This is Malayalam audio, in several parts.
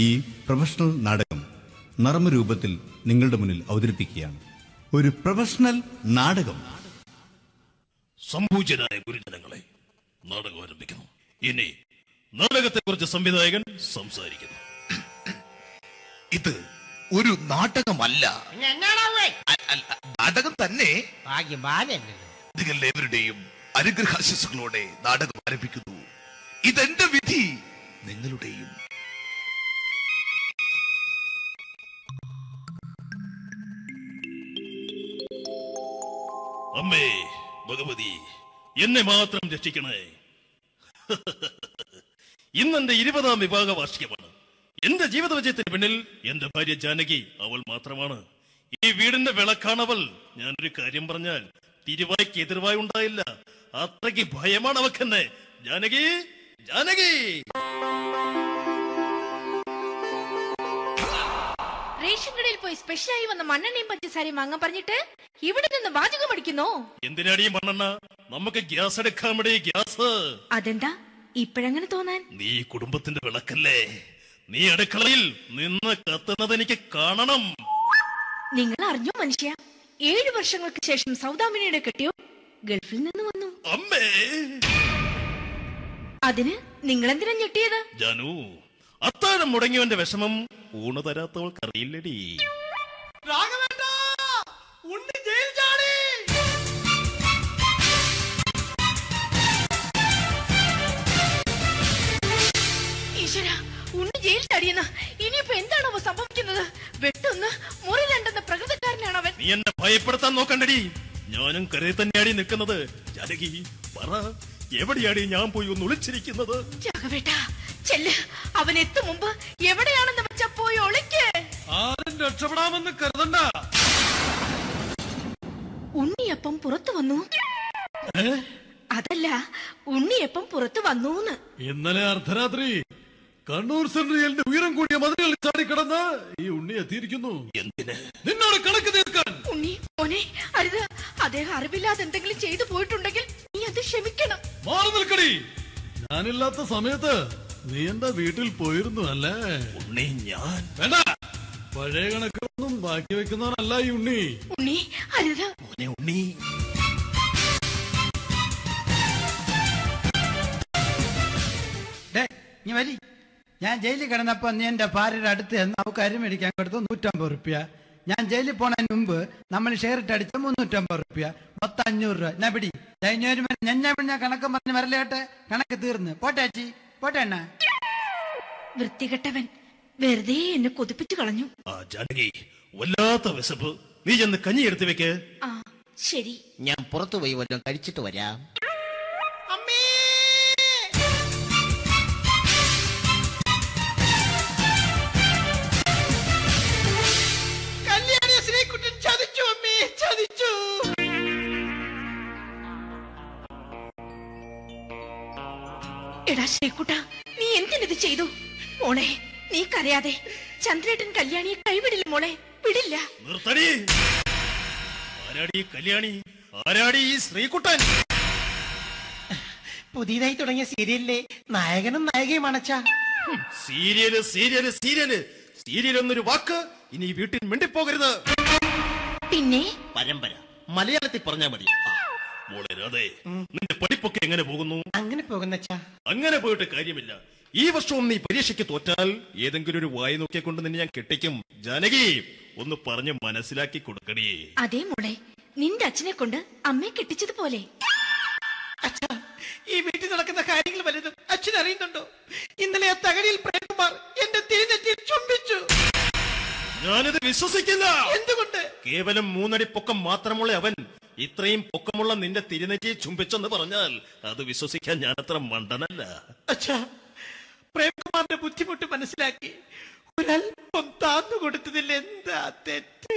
ഈ പ്രൊഫഷണൽ നാടകം നർമ്മരൂപത്തിൽ നിങ്ങളുടെ മുന്നിൽ അവതരിപ്പിക്കുകയാണ് ഒരു പ്രൊഫഷണൽ നാടകം സംപൂജ്യരായ ഗുരുജനങ്ങളെ നാടകം ആരംഭിക്കുന്നു ഇനി നാടകത്തെക്കുറിച്ച് സംവിധായകൻ സംസാരിക്കുന്നു ഇത് ഒരു നാടകമല്ല എന്നാണാവേ അ- അല്ല, നാടകം തന്നെ ഭാഗ്യം ബാലല്ലോ നിങ്ങളെവരുടെയും അനുഗ്രഹാശിസുകളോടെ നാടകം ആരംഭിക്കുന്നു ഇതെന്റെ വിധി നിങ്ങളുടെയും അമ്മേ ഭഗവതി എന്നെ മാത്രം രക്ഷിക്കണേ ഇന്നെന്റെ ഇരുപതാം വിവാഹ വാർഷികമാണ് എന്റെ ജീവിത വിജയത്തിന് പിന്നിൽ എന്റെ ഭാര്യ ജാനകി അവൾ മാത്രമാണ് ഈ വീടിന്റെ വിളക്കാണവൾ ഞാനൊരു കാര്യം പറഞ്ഞാൽ തിരുവായ്ക്ക് എതിർവായി ഉണ്ടായില്ല അത്രയ്ക്ക് ഭയമാണ് അവക്കെന്നെ ജാനകി ജാനകി റേഷൻ കടയിൽ പോയി സ്പെഷ്യലായി വന്ന മണ്ണെണ്ണയും പഞ്ചസാരയും വാങ്ങാൻ പറഞ്ഞിട്ട് ഇവിടെ നിന്ന് വാചകം അടിക്കുന്നോ എന്തിനാടി ഈ മണ്ണെണ്ണ നമുക്ക് ഗ്യാസ് എടുക്കാൻ വേണ്ടി ഗ്യാസ് അതെന്താ ഇപ്പോഴങ്ങനെ തോന്നാൻ നീ കുടുംബത്തിന്റെ വിളക്കല്ലേ നീ അടുക്കളയിൽ നിന്ന് കത്തുന്നത് എനിക്ക് കാണണം നിങ്ങൾ അറിഞ്ഞോ മനുഷ്യ ഏഴു വർഷങ്ങൾക്ക് ശേഷം സൗദാമിനിയുടെ കെട്ടിയോ ഗൾഫിൽ നിന്ന് വന്നു അമ്മേ അതിന് നിങ്ങൾ എന്തിനാ ഞെട്ടിയത് ജാനു അത്താഴം മുടങ്ങിയവന്റെ വിഷമം ഊണ് തരാത്തവൾക്ക് അറിയില്ലടി ഈശ്വര ഉണ്ണി ജയിൽ ചാടിയെന്ന് ഇനിയിപ്പോ എന്താണോ സംഭവിക്കുന്നത് വെട്ടൊന്ന് മുറി രണ്ടെന്ന പ്രകൃതക്കാരനാണ് അവൻ നീ എന്നെ ഭയപ്പെടുത്താൻ നോക്കണ്ടടി ഞാനും കരയിൽ തന്നെയാടി നിൽക്കുന്നത് ജാനകി പറ എവിടെയാടി ഞാൻ പോയി ഒന്ന് ഒളിച്ചിരിക്കുന്നത് രാഘവേട്ട ചെല്ല് അവൻ എത്തും മുമ്പ് എവിടെയാണെന്ന് വെച്ചാ പോയി ഒളിക്ക് ആരും രക്ഷപ്പെടാമെന്ന് കരുതണ്ട ഉണ്ണിയപ്പം പുറത്തു വന്നു അതല്ല ഉണ്ണിയപ്പം പുറത്തു വന്നൂന്ന് ഇന്നലെ അർദ്ധരാത്രി കണ്ണൂർ സെൻട്രലിന്റെ ഉയരം കൂടിയ മതിലുകൾ ചാടിക്കടന്ന് ഈ ഉണ്ണി എത്തിയിരിക്കുന്നു എന്തിന് നിന്നോട് കണക്ക് തീർക്കാൻ ഉണ്ണി മോനെ അരുത് അദ്ദേഹം അറിവില്ലാതെ എന്തെങ്കിലും ചെയ്തു പോയിട്ടുണ്ടെങ്കിൽ നീ അത് ക്ഷമിക്കണം മാറി നിൽക്കടി ഞാനില്ലാത്ത സമയത്ത് നീ എന്റെ വീട്ടിൽ പോയിരുന്നു അല്ലേ ഉണ്ണി ഞാൻ വേണ്ട പഴയ കണക്കുകളൊന്നും ബാക്കി വെക്കുന്നവനല്ല ഈ ഉണ്ണി ഉണ്ണി അരുത് മോനെ ഉണ്ണി ഡേ നീ വരി ഞാൻ ജയിലിൽ കിടന്നപ്പോ നീ എന്റെ ഭാര്യയുടെ അടുത്ത് എന്ന് അവക്ക് അരി മേടിക്കാൻ കൊടുത്തു നൂറ്റമ്പത് റുപ്യ ഞാൻ ജയിലിൽ പോണതിന് മുമ്പ് നമ്മൾ ഷെയർ ഇട്ട് അടിച്ച മുന്നൂറ്റമ്പത് റുപ്യ മൊത്തം അഞ്ഞൂറ് രൂപ ഞാൻ പിടി കഴിഞ്ഞൊരു ഞാൻ ഞാൻ കണക്ക് പറഞ്ഞ് വരലേട്ടെ കണക്ക് തീർന്ന് പോട്ടെ അച്ചി പോട്ടെ അണ്ണ വൃത്തികെട്ടവൻ വെറുതെ എന്നെ കൊതിപ്പിച്ചു കളഞ്ഞു ആ ജാനകി വല്ലാത്ത വിശപ്പ് നീ ചെന്ന് കഞ്ഞി എടുത്തു വെക്ക് ആ ശരി ഞാൻ പുറത്തു പോയി വല്ലതും കഴിച്ചിട്ട് വരാം കല്യാണി ശ്രീകുട്ടൻ ചതിച്ചു അമ്മേ ചതിച്ചു എടാ ശ്രീകുട്ട നീ എന്തിനിത് ചെയ്തു മോളെ നീ കരയാതെ ചന്ദ്രേട്ടൻ കല്യാണിയെ കൈവിടില്ല മോളെ വിടില്ല നിർത്തടി ആരാടി ഈ കല്യാണി ആരാടി ഈ ശ്രീകുട്ടൻ പുതിയതായി തുടങ്ങിയ സീരിയലിലെ നായകനും നായികയും അണച്ചാ സീരിയല് സീരിയല് സീരിയല് സീരിയൽ എന്നൊരു വാക്ക് ഇനി ഈ വീട്ടിൽ മിണ്ടിപ്പോകരുത് പിന്നെ പരമ്പര മലയാളത്തിൽ പറഞ്ഞാ മതി ആ, മോളെ രാധേ നിന്റെ പഠിപ്പൊക്കെ എങ്ങനെ പോകുന്നു അങ്ങനെ പോകുന്നച്ചാ അങ്ങനെ പോയിട്ട് കാര്യമില്ല ഈ വർഷവും നീ പരീക്ഷയ്ക്ക് തോറ്റാൽ ഏതെങ്കിലും ഒരു വായി നോക്കിയെ കൊണ്ട് നിന്നെ ഞാൻ കെട്ടിക്കും ജാനകി ഒന്ന് പറഞ്ഞ് മനസ്സിലാക്കി കൊടുക്കണേ അതേ മോളെ നിന്റെ അച്ഛനെ കൊണ്ട് അമ്മയെ കെട്ടിച്ചതുപോലെ അച്ഛാ ഈ വീട്ടിൽ നടക്കുന്ന കാര്യങ്ങൾ വലുതും അച്ഛൻ അറിയുന്നുണ്ടോ ഇന്നലെ ആ തകഴിയിൽ പ്രേംകുമാർ എന്റെ തിരിഞ്ഞെത്തി ചുംബിച്ചു ഞാനിത് വിശ്വസിക്കില്ല എന്തുകൊണ്ട് കേവലം മൂന്നടി പൊക്കം മാത്രമുള്ള അവൻ ഇത്രയും പൊക്കമുള്ള നിന്റെ തിരുനെറ്റി ചുംബിച്ചെന്ന് പറഞ്ഞാൽ അത് വിശ്വസിക്കാൻ ഞാൻ അത്ര മണ്ടനല്ല അച്ഛാ പ്രേംകുമാറിന്റെ ബുദ്ധിമുട്ട് മനസ്സിലാക്കി ഒരല്പം താന്നു കൊടുത്തതിൽ എന്താ തെറ്റ്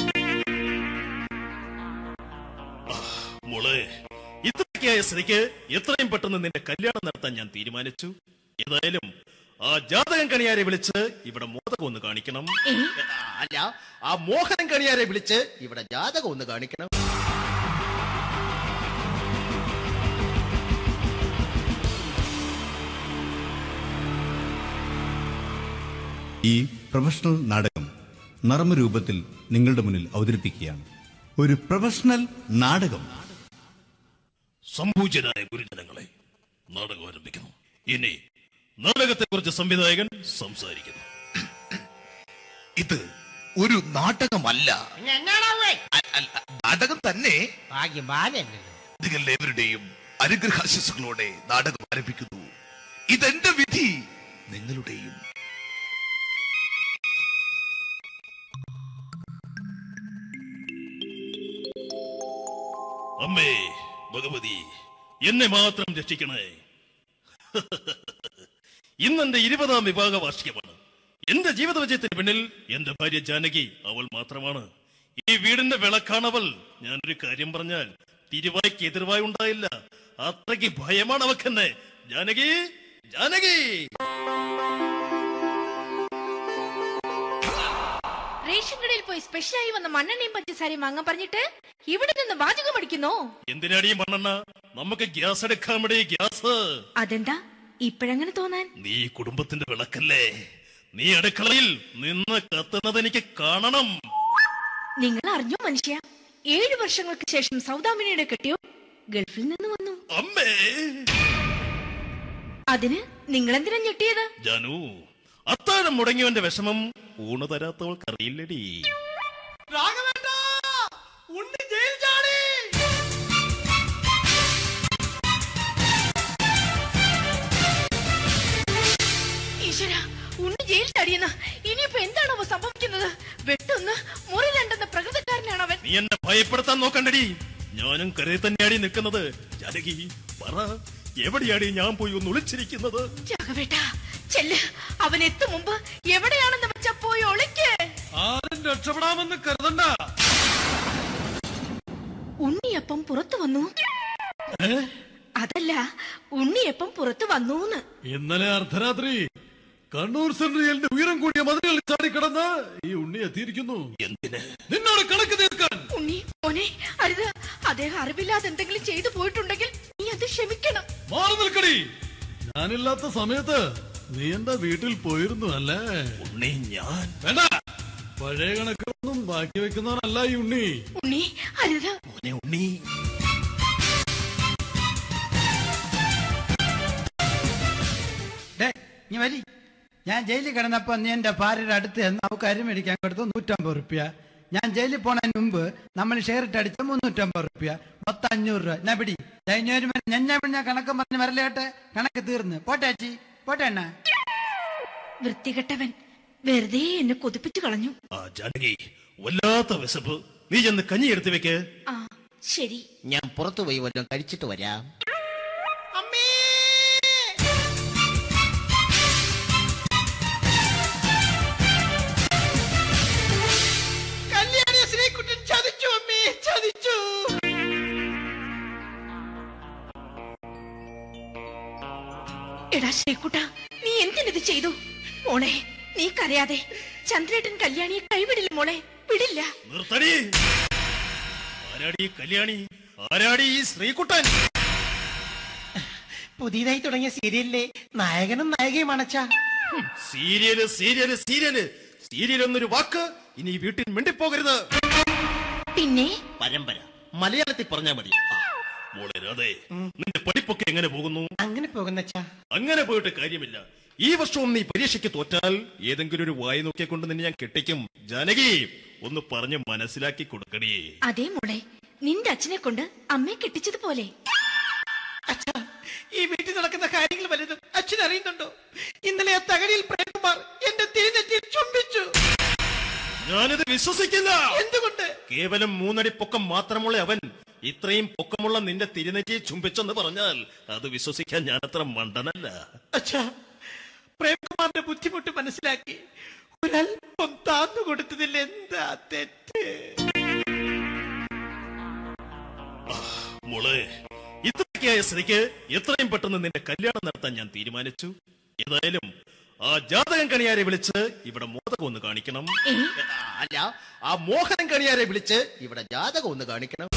മോളെ ഇത്രയ്ക്കായ സ്ഥിതിക്ക് എത്രയും പെട്ടെന്ന് നിന്റെ കല്യാണം നടത്താൻ ഞാൻ തീരുമാനിച്ചു ഏതായാലും ആ ജാതകം കണിയാരെ വിളിച്ച് ഇവിടെ മോദകം ഒന്ന് കാണിക്കണം അല്ല ആ മോഹനം കണിയാരെ വിളിച്ച് ഇവിടെ ജാതകം ഒന്ന് കാണിക്കണം ഈ പ്രൊഫഷണൽ നാടകം നർമ്മരൂപത്തിൽ നിങ്ങളുടെ മുന്നിൽ അവതരിപ്പിക്കുകയാണ് ഒരു പ്രൊഫഷണൽ നാടകം സംപൂജ്യരായ ഗുരുജനങ്ങളെ നാടകം ആരംഭിക്കുന്നു ഇനി നാടകത്തെക്കുറിച്ച് സംവിധായകൻ സംസാരിക്കുന്നു ഇത് ഒരു നാടകമല്ല എന്നാണാവേ അ- അല്ല, നാടകം തന്നെ ഭാഗ്യം ബാലല്ലോ നിങ്ങൾ ഏവരുടെയും അനുഗ്രഹാശിസുകളോടെ നാടകം ആരംഭിക്കുന്നു ഇതെന്റെ വിധി നിങ്ങളുടെയും അമ്മേ ഭഗവതി എന്നെ മാത്രം രക്ഷിക്കണേ ഇന്നെന്റെ ഇരുപതാം വിവാഹ വാർഷികമാണ് എന്റെ ജീവിത വിജയത്തിന് പിന്നിൽ എന്റെ ഭാര്യ ജാനകി അവൾ മാത്രമാണ് ഈ വീടിന്റെ വിളക്കാണവൾ ഞാനൊരു കാര്യം പറഞ്ഞാൽ തിരുവായ്ക്ക് എതിർവായി ഉണ്ടായില്ല അത്രയ്ക്ക് ഭയമാണ് അവക്കെന്നെ ജാനകി ജാനകി റേഷൻ കടയിൽ പോയി സ്പെഷ്യലായി വന്ന മണ്ണെണ്ണയും പഞ്ചസാരയും വാങ്ങാൻ പറഞ്ഞിട്ട് ഇവിടെ നിന്ന് വാചകം അടിക്കുന്നോ എന്തിനാടി ഈ മണ്ണെണ്ണ നമുക്ക് ഗ്യാസ് എടുക്കാൻ വേണ്ടി ഗ്യാസ് അതെന്താ ഇപ്പോഴങ്ങനെ തോന്നാൻ നീ കുടുംബത്തിന്റെ വിളക്കല്ലേ നീ അടുക്കളയിൽ നിന്ന് കത്തുന്നത് എനിക്ക് കാണണം നിങ്ങൾ അറിഞ്ഞോ മനുഷ്യ ഏഴു വർഷങ്ങൾക്ക് ശേഷം സൗദാമിനിയുടെ കെട്ടിയോ ഗൾഫിൽ നിന്ന് വന്നു അമ്മേ അതിന് നിങ്ങൾ എന്തിനാ ഞെട്ടിയത് ജാനു അത്താഴം മുടങ്ങിയവന്റെ വിഷമം ഊണ് തരാത്തവൾക്ക് അറിയില്ലടി ഉണ്ണി ജയിൽ ചാടി ഈശ്വര ഉണ്ണി ജയിൽ ചാടിയെന്ന് ഇനിയിപ്പോ എന്താണോ സംഭവിക്കുന്നത് വെട്ടൊന്ന് മുറി രണ്ടെന്ന പ്രകൃതക്കാരനാണ് അവൻ നീ എന്നെ ഭയപ്പെടുത്താൻ നോക്കണ്ടടി ഞാനും കരയിൽ തന്നെയാടി നിൽക്കുന്നത് ജാനകി പറ എവിടെയാടി ഞാൻ പോയി ഒന്ന് ഒളിച്ചിരിക്കുന്നത് രാഘവേട്ട ചെല്ല് അവൻ എത്തും മുമ്പ് എവിടെയാണെന്ന് വെച്ചാ പോയി ഒളിക്ക് ആരും രക്ഷപ്പെടാമെന്ന് കരുതണ്ട ഉണ്ണിയപ്പം പുറത്തു വന്നു അതല്ല ഉണ്ണിയപ്പം പുറത്തു വന്നൂന്ന് ഇന്നലെ അർദ്ധരാത്രി കണ്ണൂർ സെൻട്രിയലിന്റെ ഉയരം കൂടിയ മതിലുകളിൽ ചാടിക്കടന്ന് ഈ ഉണ്ണി എത്തിയിരിക്കുന്നു എന്തിന് നിന്നോട് കണക്ക് തീർക്കാൻ ഉണ്ണി മോനെ അരുത് അദ്ദേഹം അറിവില്ലാതെ എന്തെങ്കിലും ചെയ്തു പോയിട്ടുണ്ടെങ്കിൽ നീ അത് ക്ഷമിക്കണം മാറി നിൽക്കടി ഞാനില്ലാത്ത സമയത്ത് നീ എന്റെ വീട്ടിൽ പോയിരുന്നു അല്ലേ ഉണ്ണി ഞാൻ വേണ്ട പഴയ കണക്കുകളൊന്നും ബാക്കി വെക്കുന്നവനല്ല ഈ ഉണ്ണി ഉണ്ണി അരുത് മോനെ ഉണ്ണി ഡേ നീ വരി ഞാൻ ജയിലിൽ കിടന്നപ്പോ നീ എന്റെ ഭാര്യയുടെ അടുത്ത് എന്ന് അവൾക്ക് അരി മേടിക്കാൻ കൊടുത്തു നൂറ്റമ്പത് റുപ്യ ഞാൻ ജയിലിൽ പോണതിന് മുമ്പ് നമ്മൾ ഷെയർ ഇട്ട് അടിച്ച മുന്നൂറ്റമ്പത് റുപ്യ മൊത്തം അഞ്ഞൂറ് രൂപ ഞാൻ പിടി കഴിഞ്ഞൊരു ഞാൻ ഞാൻ കണക്ക് പറഞ്ഞ് വരലേട്ടെ കണക്ക് തീർന്ന് പോട്ടെ അച്ചി പോട്ടെ അണ്ണ വൃത്തികെട്ടവൻ വെറുതെ എന്നെ കൊതിപ്പിച്ചു കളഞ്ഞു ആ ജാനകി വല്ലാത്ത വിശപ്പ് നീ ചെന്ന് കഞ്ഞി എടുത്തു വെക്ക് ആ ശരി ഞാൻ പുറത്തു പോയി വല്ലതും കഴിച്ചിട്ട് വരാം അമ്മേ കല്യാണി ശ്രീകുട്ടൻ ചതിച്ചു അമ്മേ ചതിച്ചു എടാ ശ്രീകുട്ട നീ എന്തിനിത് ചെയ്തു മോളെ നീ കരയാതെ ചന്ദ്രേട്ടൻ കല്യാണിയെ കൈവിടില്ല മോളെ വിടില്ല നിർത്തടി ആരാടി ഈ കല്യാണി ആരാടി ഈ ശ്രീകുട്ടൻ പുതിയതായി തുടങ്ങിയ സീരിയലിലെ നായകനും നായികയും അണച്ചാ സീരിയല് സീരിയല് സീരിയല് സീരിയൽ എന്നൊരു വാക്ക് ഇനി ഈ വീട്ടിൽ മിണ്ടിപ്പോകരുത് പിന്നെ പരമ്പര മലയാളത്തിൽ പറഞ്ഞാ മതി ആ, മോളെ രാധേ നിന്റെ പഠിപ്പൊക്കെ എങ്ങനെ പോകുന്നു അങ്ങനെ പോകുന്നച്ചാ അങ്ങനെ പോയിട്ട് കാര്യമില്ല ഈ വർഷവും നീ പരീക്ഷയ്ക്ക് തോറ്റാൽ ഏതെങ്കിലും ഒരു വായി നോക്കിയെ കൊണ്ട് നിന്നെ ഞാൻ കെട്ടിക്കും ജാനകി ഒന്ന് പറഞ്ഞ് മനസ്സിലാക്കി കൊടുക്കണേ അതേ മോളെ നിന്റെ അച്ഛനെ കൊണ്ട് അമ്മയെ കെട്ടിച്ചതുപോലെ അച്ഛാ ഈ വീട്ടിൽ നടക്കുന്ന കാര്യങ്ങൾ വലുതും അച്ഛൻ അറിയുന്നുണ്ടോ ഇന്നലെ ആ തകഴിയിൽ പ്രേംകുമാർ എന്റെ തിരിഞ്ഞെത്തി ചുംബിച്ചു ഞാനിത് വിശ്വസിക്കില്ല എന്തുകൊണ്ട് കേവലം മൂന്നടി പൊക്കം മാത്രമുള്ള അവൻ ഇത്രയും പൊക്കമുള്ള നിന്റെ തിരുനെറ്റിയെ ചുംബിച്ചെന്ന് പറഞ്ഞാൽ അത് വിശ്വസിക്കാൻ ഞാൻ അത്ര മണ്ടനല്ല അച്ഛാ പ്രേംകുമാറിന്റെ ബുദ്ധിമുട്ട് മനസ്സിലാക്കി ഒരല്പം താന്നു കൊടുത്തതിൽ എന്താ തെറ്റ് മോളെ ഇത്രയ്ക്കായ സ്ഥിതിക്ക് എത്രയും പെട്ടെന്ന് നിന്റെ കല്യാണം നടത്താൻ ഞാൻ തീരുമാനിച്ചു ഏതായാലും ആ ജാതകം കണിയാരെ വിളിച്ച് ഇവിടെ മോദകം ഒന്ന് കാണിക്കണം ഏ അല്ല ആ മോഹനം കണിയാരെ വിളിച്ച് ഇവിടെ ജാതകം ഒന്ന് കാണിക്കണം